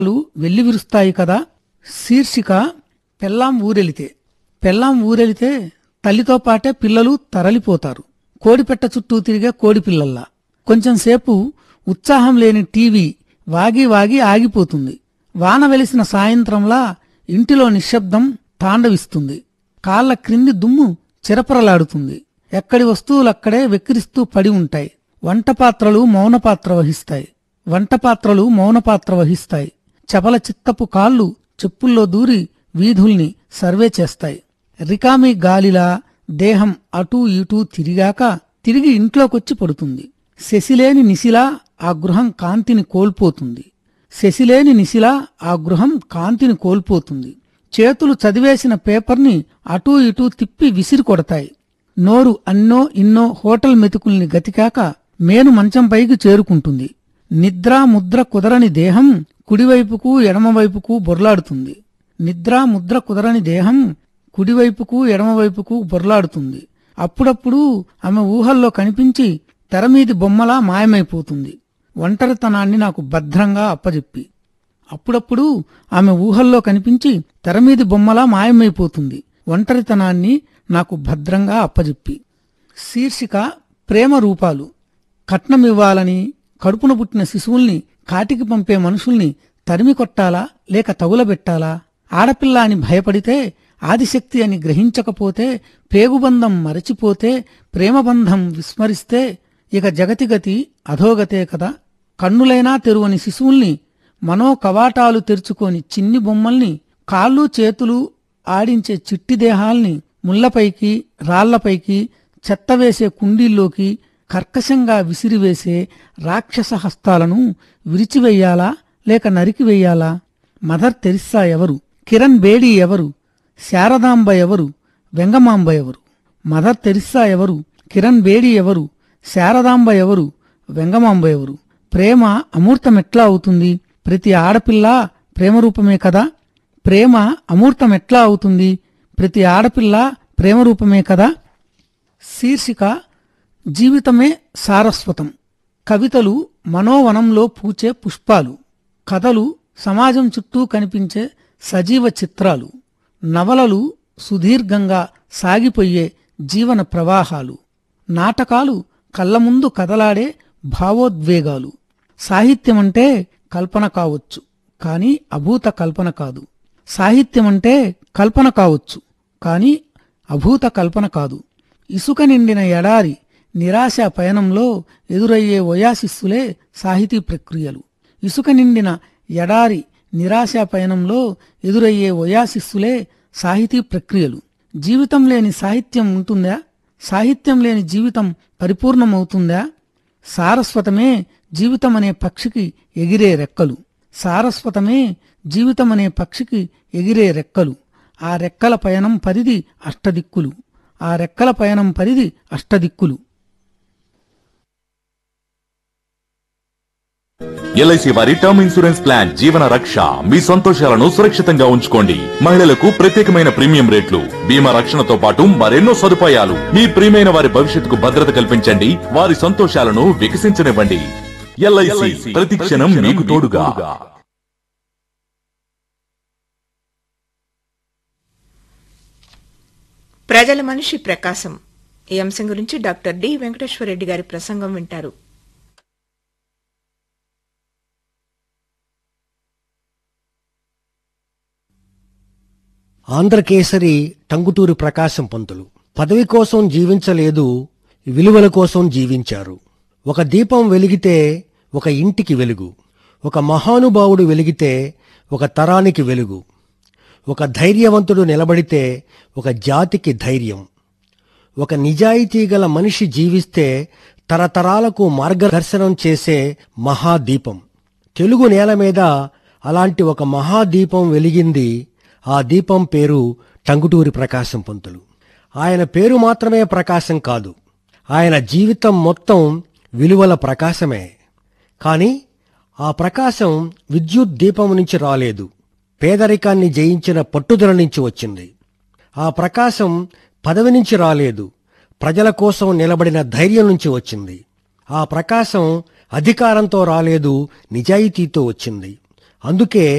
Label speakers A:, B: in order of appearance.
A: లు వెల్లివిరుస్తాయి కదా శీర్షిక పెళ్ళాం ఊరెలితే పెళ్ళాం ఊరెలితే తల్లితో పాటే పిల్లలు తరలిపోతారు కోడిపెట్ట చుట్టూ తిరిగే కోడి పిల్లల్లా కొంచెంసేపు ఉత్సాహం లేని టీవీ వాగి వాగి ఆగిపోతుంది వాన వెలిసిన సాయంత్రంలా ఇంటిలో నిశ్శబ్దం తాండవిస్తుంది కాళ్ల క్రింది దుమ్ము చిరపరలాడుతుంది ఎక్కడి వస్తువులక్కడే వెక్కిరిస్తూ పడి ఉంటాయి వంట పాత్రలు మౌన పాత్ర వహిస్తాయి వంట పాత్రలు మౌన పాత్ర వహిస్తాయి చపల చిత్తపు కాళ్ళు చెప్పుల్లో దూరి వీధుల్ని సర్వే చేస్తాయి రికామి గాలిలా దేహం అటూ ఇటూ తిరిగాక తిరిగి ఇంట్లోకొచ్చి పడుతుంది శశిలేని నిశిలా ఆ గృహం కాంతిని కోల్పోతుంది శశిలేని నిశిలా ఆ గృహం కాంతిని కోల్పోతుంది చేతులు చదివేసిన పేపర్ని అటూ ఇటూ తిప్పి విసిరి కొడతాయి నోరు అన్నో ఇన్నో హోటల్ మెతుకుల్ని గతికాక మేను మంచంపైకి చేరుకుంటుంది నిద్ర ముద్ర కుదరని దేహం కుడివైపుకు ఎడమవైపుకు బొర్లాడుతుంది నిద్ర ముద్ర కుదరని దేహం కుడివైపుకు ఎడమవైపుకు బొర్లాడుతుంది అప్పుడప్పుడు ఆమె ఊహల్లో కనిపించి తెరమీది బొమ్మలా మాయమైపోతుంది ఒంటరితనాన్ని నాకు భద్రంగా అప్పజెప్పి అప్పుడప్పుడు ఆమె ఊహల్లో కనిపించి తెరమీది బొమ్మలా మాయమైపోతుంది ఒంటరితనాన్ని నాకు భద్రంగా అప్పజెప్పి శీర్షిక ప్రేమ రూపాలు కట్నమివ్వాలని కడుపున పుట్టిన శిశువుల్ని కాటికి పంపే మనుషుల్ని తరిమి కొట్టాలా లేక తగులబెట్టాలా ఆడపిల్ల అని భయపడితే ఆదిశక్తి అని గ్రహించకపోతే పేగుబంధం మరచిపోతే ప్రేమబంధం విస్మరిస్తే ఇక జగతిగతి అధోగతే కదా కన్నులైనా తెరువని శిశువుల్ని మనో కవాటాలు తెరుచుకొని చిన్ని బొమ్మల్ని కాళ్ళు చేతులు ఆడించే చిట్టి దేహాల్ని ముళ్లపైకి రాళ్లపైకి చెత్త వేసే కుండీల్లోకి కర్కశంగా విసిరివేసే రాక్షస హస్తాలను విరిచివెయ్యాలా లేక నరికివెయ్యాలా మదర్ తెరిస్సా ఎవరు కిరణ్ బేడీ ఎవరు శారదాంబ ఎవరు వెంగమాంబ ఎవరు మదర్ తెరిస్సా ఎవరు కిరణ్ బేడీ ఎవరు శారదాంబ ఎవరు వెంగమాంబ ఎవరు ప్రేమ అమూర్తమెట్లా అవుతుంది ప్రతి ఆడపిల్ల ప్రేమరూపమే కదా ప్రేమ అమూర్తమెట్లా అవుతుంది ప్రతి ఆడపిల్ల ప్రేమరూపమే కదా శీర్షిక జీవితమే సారస్వతం కవితలు మనోవనంలో పూచే పుష్పాలు కథలు సమాజం చుట్టూ కనిపించే సజీవ చిత్రాలు నవలలు సుదీర్ఘంగా సాగిపోయే జీవన ప్రవాహాలు నాటకాలు కళ్ళ ముందు కదలాడే భావోద్వేగాలు సాహిత్యమంటే కల్పన కావచ్చు కాని అభూత కల్పన కాదు సాహిత్యమంటే కల్పన కావచ్చు కాని అభూత కల్పన కాదు ఇసుక నిండిన ఎడారి నిరాశ పయనంలో ఎదురయ్యే ఒయాసిస్సులే సాహితీ ప్రక్రియలు ఇసుక నిండిన ఎడారి నిరాశ పయనంలో ఎదురయ్యే ఒయాసిస్సులే సాహితీ ప్రక్రియలు జీవితం లేని సాహిత్యం ఉంటుందా సాహిత్యం లేని జీవితం పరిపూర్ణమవుతుందా సారస్వతమే జీవితమనే పక్షికి ఎగిరే రెక్కలు సారస్వతమే జీవితమనే పక్షికి ఎగిరే రెక్కలు ఆ రెక్కల పయనం పరిధి అష్టదిక్కులు ఆ రెక్కల పయనం పరిధి అష్టదిక్కులు
B: ఎల్ఐసి వారి టర్మ్ ఇన్సూరెన్స్ ప్లాన్ జీవన రక్ష మీ సంతోషాలను సురక్షితంగా ఉంచుకోండి మహిళలకు ప్రత్యేకమైన ప్రీమియం రేట్లు బీమా రక్షణతో పాటు మరెన్నో సదుపాయాలు మీ ప్రియమైన వారి భవిష్యత్తుకు భద్రత కల్పించండి వారి సంతోషాలను వికసించనివ్వండి ఎల్ఐసి ప్రతి క్షణం మీకు తోడుగా
C: ప్రజల మనిషి ప్రకాశం ఈ అంశం గురించి డాక్టర్ డి వెంకటేశ్వరరెడ్డి గారి ప్రసంగం వింటారు
D: ఆంధ్రకేసరి టంగుటూరి ప్రకాశం పంతులు పదవి కోసం జీవించలేదు విలువల కోసం జీవించారు ఒక దీపం వెలిగితే ఒక ఇంటికి వెలుగు ఒక మహానుభావుడు వెలిగితే ఒక తరానికి వెలుగు ఒక ధైర్యవంతుడు నిలబడితే ఒక జాతికి ధైర్యం ఒక నిజాయితీ గల మనిషి జీవిస్తే తరతరాలకు మార్గదర్శనం చేసే మహాదీపం తెలుగు నేల మీద అలాంటి ఒక మహాదీపం వెలిగింది ఆ దీపం పేరు టంగుటూరి ప్రకాశం పంతులు ఆయన పేరు మాత్రమే ప్రకాశం కాదు ఆయన జీవితం మొత్తం విలువల ప్రకాశమే కాని ఆ ప్రకాశం విద్యుత్ దీపం నుంచి రాలేదు పేదరికాన్ని జయించిన పట్టుదల నుంచి వచ్చింది ఆ ప్రకాశం పదవి నుంచి రాలేదు ప్రజల కోసం నిలబడిన ధైర్యం నుంచి వచ్చింది ఆ ప్రకాశం అధికారంతో రాలేదు నిజాయితీతో వచ్చింది అందుకే